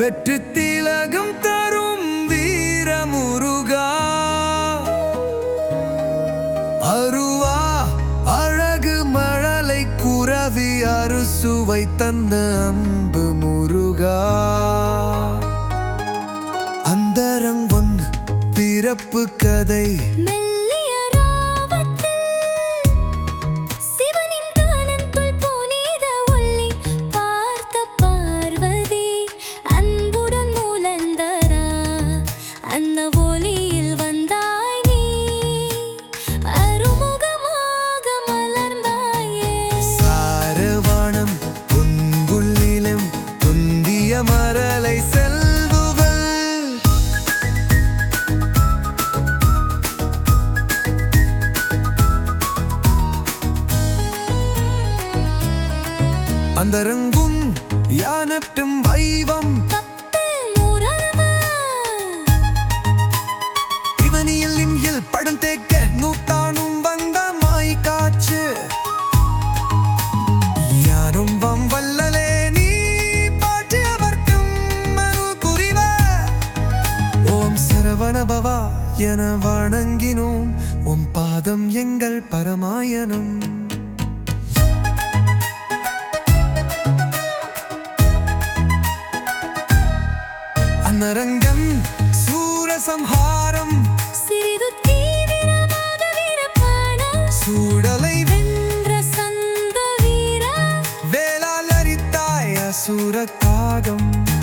வெற்றி திலகம் தரும் வீர முருகா அருவா அழகு மழலை குரவி அறுசுவை தந்த அன்பு முருகா அந்தரங்கொன் பிறப்பு கதை மெல்லிய ராவத்தில் சிவனின் காலத்துள் புனித ஒளி பார்த்த பார்வதி அன்புடன் மூலந்தரா அந்த ஒளியில் வந்தாய் நீ அருமுகமாக மலர்ந்தாயே சாரவாணம் புன்புள்ளிலும் துந்திய மரலை செல்வுகள் அந்தரங்கும் யானட்டும் வைவம் பப்பில் முரவு இவனியில் இம்யில் படம் தேக்க நூத்தானும் வந்த மாய் காற்று யாரும் வம் வல்லலே நீ பாட்டியவர்க்கும் மனு புரிவ ஓம் சரவண பவா என வணங்கினோம் உம் பாதம் எங்கள் பரமாயணம் அன்னரங்கம் சூரசம்ஹாரம் சிறிது தீவிரமாக வீரப்பாடம் சூடலை வென்ற சந்த வீரா வேளால் அரித்தாய் அசுர காகம்